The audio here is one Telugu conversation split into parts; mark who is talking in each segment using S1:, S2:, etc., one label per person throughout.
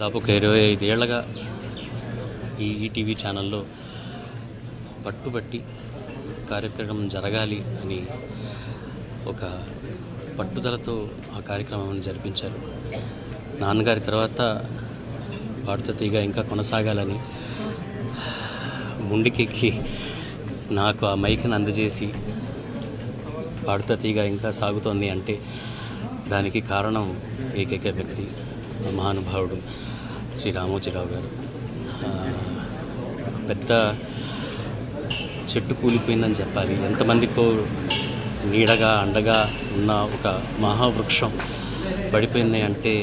S1: దాదాపు ఒక ఇరవై ఐదేళ్లగా ఈ ఈటీవీ ఛానల్లో పట్టుబట్టి కార్యక్రమం జరగాలి అని ఒక పట్టుదలతో ఆ కార్యక్రమం జరిపించారు నాన్నగారి తర్వాత పాడుత తీగ ఇంకా కొనసాగాలని ముండికెక్కి నాకు ఆ మైక్ని అందజేసి పాడుత తీగ ఇంకా సాగుతోంది అంటే దానికి కారణం ఏకైక వ్యక్తి మహానుభావుడు శ్రీ రామోజీరావు గారు ఆ, పెద్ద చెట్టు కూలిపోయిందని చెప్పాలి ఎంతమందికో నీడగా అండగా ఉన్న ఒక మహావృక్షం పడిపోయింది అంటే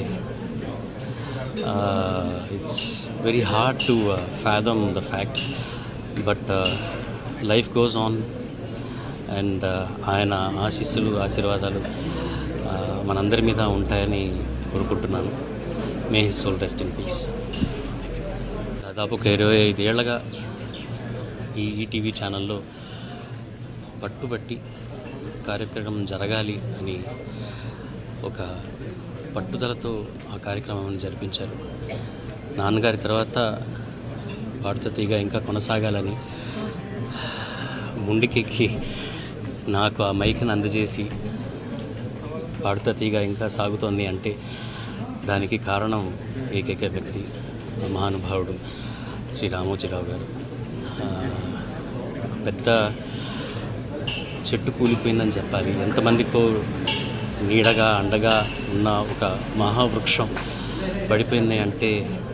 S1: it's very hard to fathom the fact but life goes on and ఆయన ఆశీస్సులు ఆశీర్వాదాలు ఆ, మనందరి మీద ఉంటాయని కోరుకుంటున్నాను may his soul rest in peace దాదాపు ఒక ఇరవై ఐదేళ్లగా ఈ ఈటీవీ ఛానల్లో పట్టుబట్టి కార్యక్రమం జరగాలి అని ఒక పట్టుదలతో ఆ కార్యక్రమం జరిపించారు నాన్నగారి తర్వాత పాడుత తీగ ఇంకా కొనసాగాలని ముండికెక్కి నాకు ఆ మైక్ని అందజేసి పాడుత తీగ ఇంకా సాగుతోంది అంటే దానికి కారణం ఏకైక వ్యక్తి మహానుభావుడు శ్రీ రామోజీరావు గారు ఆ, పెద్ద చెట్టు కూలిపోయిందని చెప్పాలి ఎంతమందికో నీడగా అండగా ఉన్న ఒక మహావృక్షం పడిపోయింది అంటే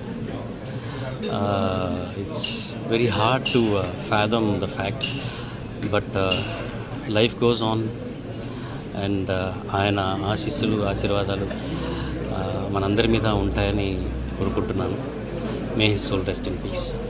S1: it's very hard to fathom the fact but life goes on and ఆయన ఆశీస్సులు ఆశీర్వాదాలు ఆ, మనందరి మీద ఉంటాయని కోరుకుంటున్నాను may his soul rest in piece